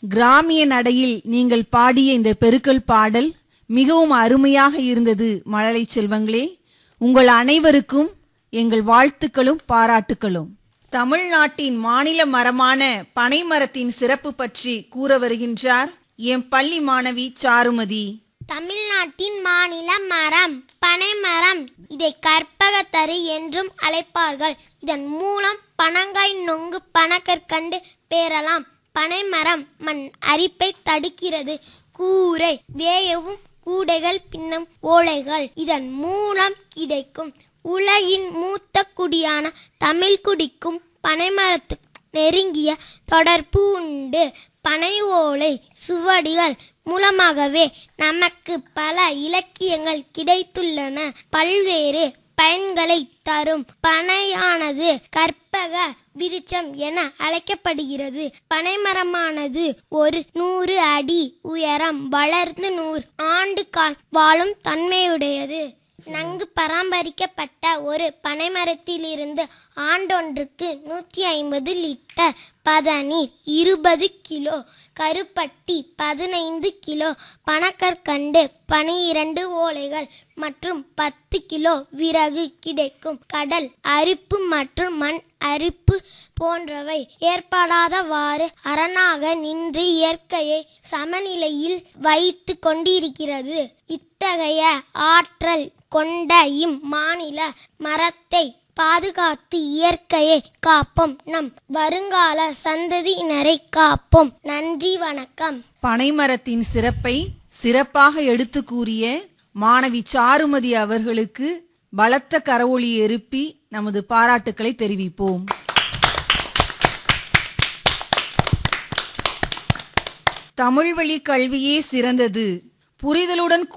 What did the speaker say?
கிராமிய நடையில் நீங்கள் பாடிய இந்த பெருக்கல் பாடல் மிகவும் அருமையாக இருந்தது மழலை செல்வங்களே உங்கள் அனைவருக்கும் எங்கள் வாழ்த்துக்களும் பாராட்டுக்களும் தமிழ்நாட்டின் மாநில மரமான பனைமரத்தின் சிறப்பு பற்றி கூற வருகின்றார் என் பள்ளி மாணவி சாருமதி தமிழ்நாட்டின் மாநில மரம் பனைமரம் இதை கற்பகத்தரு என்றும் அழைப்பார்கள் இதன் மூலம் பனங்காய் நொங்கு பனக்கற்கண்டு பெறலாம் பனைமரம் மண் அரிப்பை தடுக்கிறது கூரை வேயவும் கூடைகள் பின்னும் ஓலைகள் இதன் மூலம் கிடைக்கும் உலகின் மூத்த குடியான தமிழ் குடிக்கும் பனைமரத்துக்கு நெருங்கிய தொடர்பு உண்டு பனை ஓலை சுவடிகள் மூலமாகவே நமக்கு பல இலக்கியங்கள் கிடைத்துள்ளன பல்வேறு பயன்களை தரும் பனையானது கற்பக விருட்சம் என அழைக்கப்படுகிறது பனைமரமானது ஒரு நூறு அடி உயரம் வளர்ந்து நூறு ஆண்டு கால் வாழும் தன்மையுடையது நன்கு பராமரிக்கப்பட்ட ஒரு பனைமரத்திலிருந்து ஆண்டொன்றுக்கு நூற்றி ஐம்பது லிட்டர் பதநீர் இருபது கிலோ கருப்பட்டி பதினைந்து கிலோ பனக்கற்கண்டு பனிரெண்டு ஓலைகள் மற்றும் பத்து கிலோ விறகு கிடைக்கும் கடல் அரிப்பு மற்றும் மண் அரிப்பு போன்றவை ஏற்படாதவாறு அரணாக நின்று இயற்கையை சமநிலையில் வைத்து கொண்டிருக்கிறது இத்தகைய ஆற்றல் கொண்ட இம்மாநில மரத்தை பாதுகாத்து இயற்கையை காப்போம் நம் வருங்கால சந்ததியினரை காப்போம் நன்றி வணக்கம் பனைமரத்தின் சிறப்பை சிறப்பாக எடுத்து கூறிய மாணவி சாருமதி அவர்களுக்கு பலத்த கரவொளி எழுப்பி நமது பாராட்டுக்களை தெரிவிப்போம் தமிழ் வழி கல்வியே சிறந்தது புரிதலுடன்